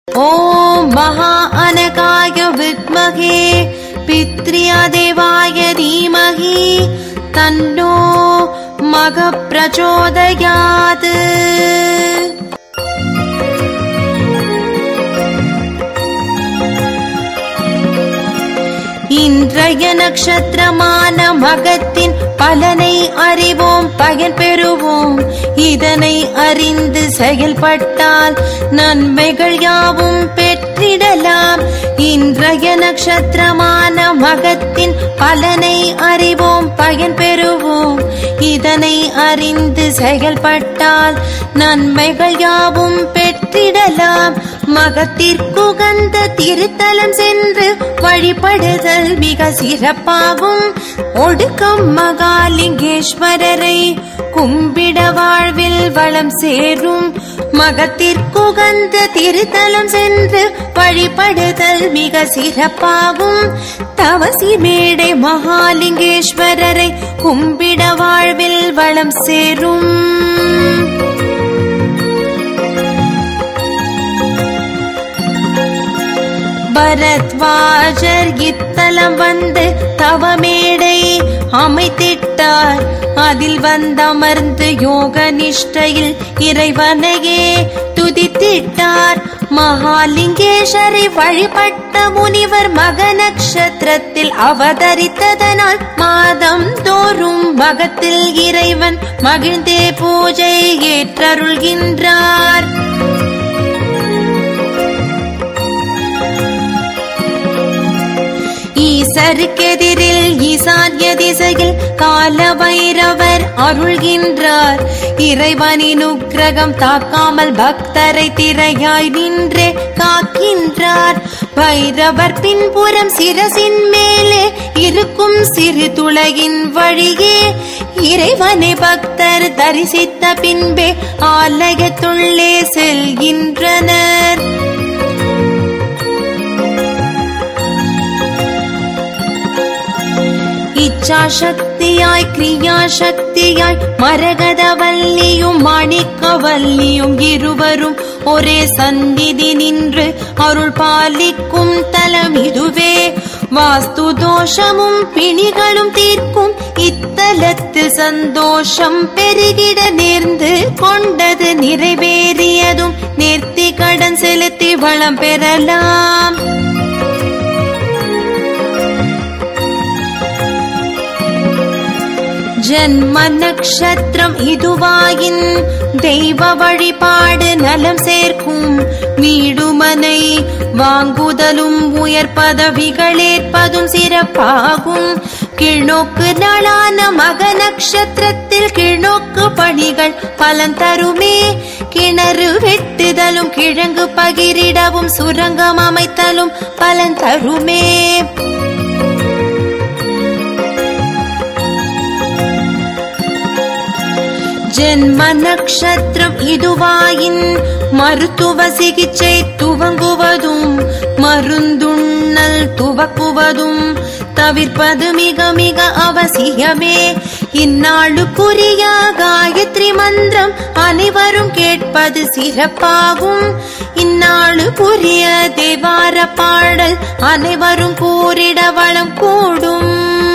ॐ महा अनकाय विद्महे पित्र्यादेवाय धीमहि तन्नो मघ प्रचोदयात् இன்றைய நட்சத்திரமான மகத்தின் பலனை அறிவோம் பயன் பெறுவோம் இதனை அறிந்து செயல்பட்டால் நன்மைகள் யாவும் பெற்றிடலாம் இன்றைய நட்சத்திரமான மகத்தின் பலனை அறிவோம் பயன் பெறுவோம் இதனை அறிந்து செயல்பட்டால் நன்மைகள் யாவும் பெற்றிடலாம் மகத்திற்குகந்த திருத்தலம் சென்று வழிபடுதல் மிக சிறப்பாகும் ஒடுக்கம் மகாலிங்கேஸ்வரரை கும்பிட வாழ்வில் வளம் சேரும் மகத்திற்குகந்த திருத்தலம் சென்று வழிபடுதல் மிக சிறப்பாகும் தவசி மேடை மகாலிங்கேஸ்வரரை கும்பிட வாழ்வில் வளம் சேரும் பரத்வாஜர் இத்தலம் வந்து தவமேடை அமைத்திட்டார் அதில் வந்தமர்ந்து யோக நிஷ்டையில் இறைவனையே துதித்திட்டார் மகாலிங்கேஸ்வரை வழிபட்ட முனிவர் மக நட்சத்திரத்தில் அவதரித்ததனால் மாதம் தோறும் மகத்தில் இறைவன் மகிழ்ந்தே பூஜை ஏற்றருள்கின்றார் ஈசருக்கெதிரில் ஈசான்ய திசையில் கால பைரவர் அருள்கின்றார் இறைவனின் உக்கிரகம் தாக்காமல் பக்தரை திரையாய் நின்றே காக்கின்றார் பைரவர் பின்புறம் சிரசின் மேலே இருக்கும் சிறு துளையின் வழியே இறைவனை பக்தர் தரிசித்த பின்பே ஆலயத்துள்ளே செல்கின்றனர் இச்சாசக்தியாய் கிரியாசக்தியாய் மரகதவல்லியும் மாணிக்கவல்லியும் இருவரும் ஒரே சந்நிதி நின்று அருள் பாலிக்கும் தலம் இதுவே வாஸ்து தோஷமும் பிணிகளும் தீர்க்கும் இத்தலத்தில் சந்தோஷம் பெருகிட நேர்ந்து கொண்டது நிறைவேறியதும் நேர்த்தி கடன் செலுத்தி வளம் பெறலாம் ஜன்ம நட்சத்திரம் இதுவாயின் தெய்வ வழிபாடு நலம் சேர்க்கும் வீடுமனை வாங்குதலும் உயர் பதவிகள் ஏற்பதும் சிறப்பாகும் கீழ்நோக்கு நாளான மக நட்சத்திரத்தில் கீழ்நோக்கு பணிகள் பலன் தருமே கிணறு வெட்டுதலும் கிழங்கு பகிரிடவும் சுரங்கம் அமைத்தலும் பலன் தருமே ஜென்ம நட்சத்திரம் இதுவாயின் மருத்துவ சிகிச்சை துவங்குவதும் மருந்துண்ணல் துவக்குவதும் தவிர்ப்பது மிக மிக அவசியமே இந்நாளுக்குரிய காயத்ரி மந்திரம் அனைவரும் கேட்பது சிறப்பாகும் இந்நாளுக்குரிய தேவார பாடல் அனைவரும் கூறிட வளம் கூடும்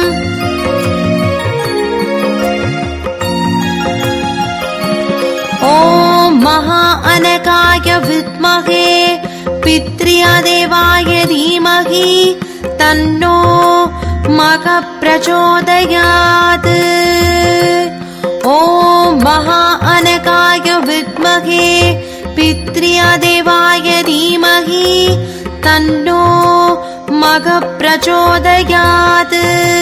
ॐ महा अनकाय विद्महे पित्र्यादेवाय धीमहि तन्नो मघ प्रचोदयात् ॐ महा अनकाय विद्महे पित्र्यादेवाय धीमहि तन्नो मघ प्रचोदयात्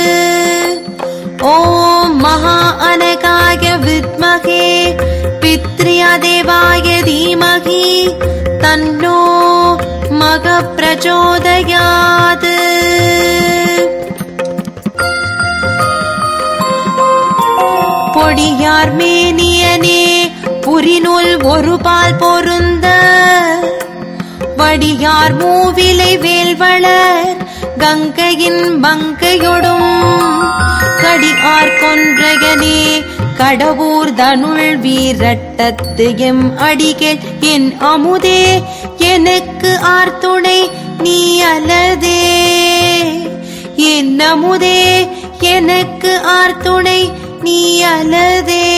ॐ महा अनकाय विद्महे पित्र्यादेवाय धीमहि तन्नो मग प्रचोदयात् பொடியார் மேனியனே புரிநூல் ஒரு பால் பொருந்த வடியார் மூவிலை வேல்வளர் கங்கையின் மங்கையொடும் கடியார் கொன்றையனே கடவுர் தனுள் வீரட்டத்து எம் அடிகள் என் அமுதே எனக்கு ஆர்த்துணை நீ அல்லதே என் அமுதே எனக்கு ஆர்த்துணை நீ அல்லதே